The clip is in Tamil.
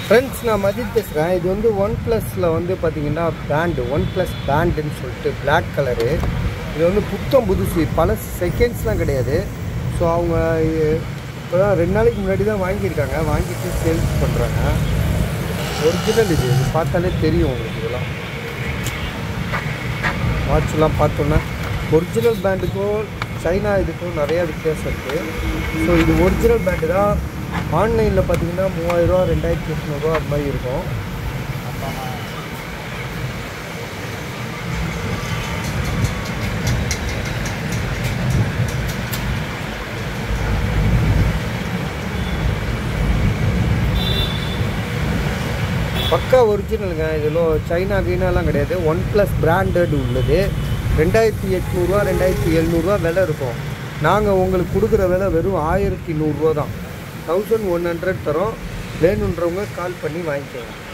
ஃப்ரெண்ட்ஸ் நான் மதித் பேசுகிறேன் இது வந்து ஒன் ப்ளஸில் வந்து பார்த்தீங்கன்னா பேண்டு ஒன் ப்ளஸ் பேண்டுன்னு சொல்லிட்டு Black கலரு இது வந்து புத்தம் புதுசு பல செகண்ட்ஸ்லாம் கிடையாது ஸோ அவங்க இப்போ தான் ரெண்டு நாளைக்கு முன்னாடி தான் வாங்கியிருக்காங்க வாங்கிட்டு சேல்ஸ் பண்ணுறாங்க ஒரிஜினல் இது இது பார்த்தாலே தெரியும் உங்களுக்கு இதெல்லாம் வாட்ச்லாம் பார்த்தோன்னா ஒரிஜினல் பேண்டுக்கும் சைனா இதுக்கும் நிறையா வித்தியாசம் இருக்குது ஸோ இது ஒரிஜினல் பேண்டு தான் ஆன்லைனில் பார்த்தீங்கன்னா மூவாயிரரூவா ரெண்டாயிரத்தி எட்நூறுவா அது மாதிரி இருக்கும் பக்கா ஒரிஜினலுங்க இதில் சைனா கீனாலாம் கிடையாது ஒன் ப்ளஸ் பிராண்டட் உள்ளது ரெண்டாயிரத்தி எட்நூறுரூவா ரெண்டாயிரத்தி எழுநூறுவா விலை இருக்கும் நாங்கள் உங்களுக்கு கொடுக்குற விலை வெறும் ஆயிரத்தி நூறுரூவா தான் தௌசண்ட் ஒன் ஹண்ட்ரட் தரோம் வேணுன்றவங்க கால் பண்ணி வாங்கிக்கோங்க